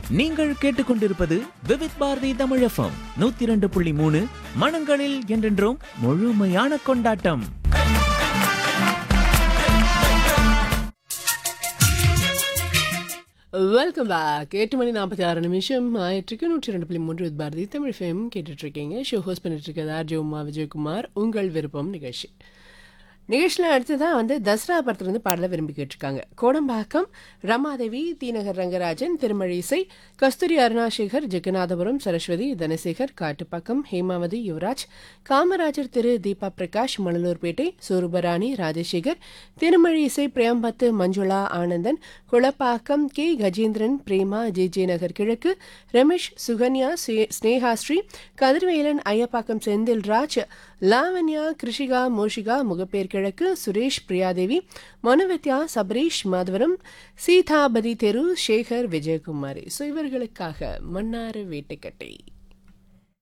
நீங்கள் கேட்டுக்கொண்டிருப்பது விவித் பாரதி தமிழ் எஃப்எம் நூத்தி இரண்டு புள்ளி மூணு மனங்களில் என்றென்றும் முழுமையான கொண்டாட்டம் வெல்கம் பேக் எட்டு மணி நாற்பத்தி ஆறு நிமிஷம் ஆயிற்றுக்கு நூற்றி ரெண்டு புள்ளி மூன்று வித் பாரதி தமிழ் ஃபேம் கேட்டுட்டு இருக்கீங்க ஷோ ஹோஸ்ட் பண்ணிட்டு இருக்கிறது ஆர்ஜி உமா விஜயகுமார் உங்கள் விருப்பம் நிகழ்ச்சி நிகழ்ச்சியில் அடுத்ததான் வந்து தசரா படத்துலேருந்து பாடல விரும்பி கேட்டிருக்காங்க கோடம்பாக்கம் ரமாதேவி தீநகர் ரங்கராஜன் திருமழிசை கஸ்தூரி அருணாசேகர் ஜெகநாதபுரம் சரஸ்வதி தனசேகர் காட்டுப்பாக்கம் ஹேமாவதி யுவராஜ் காமராஜர் திரு தீபா பிரகாஷ் மணலூர்பேட்டை சூருபராணி ராஜசேகர் திருமழி இசை பிரேம்பத்து Manjula Anandan Kulappakkam K Gajendran Prema J J Nagar கிழக்கு ரமேஷ் சுகன்யா ஸ்ரீ- ஸ்னேகாஸ்ரீ கதிர்வேலன் ஐயப்பாக்கம் செந்தில்ராஜ் லாவண்யா கிருஷிகா மோஷிகா முகப்பேர் கிழக்கு சுரேஷ் பிரியாதேவி மனுவித்யா சபரீஷ் மாதவரம் சீதாபதி தெரு சேகர் விஜயகுமாரி ஸோ இவர்களுக்காக மன்னார் வேட்டுக்கட்டை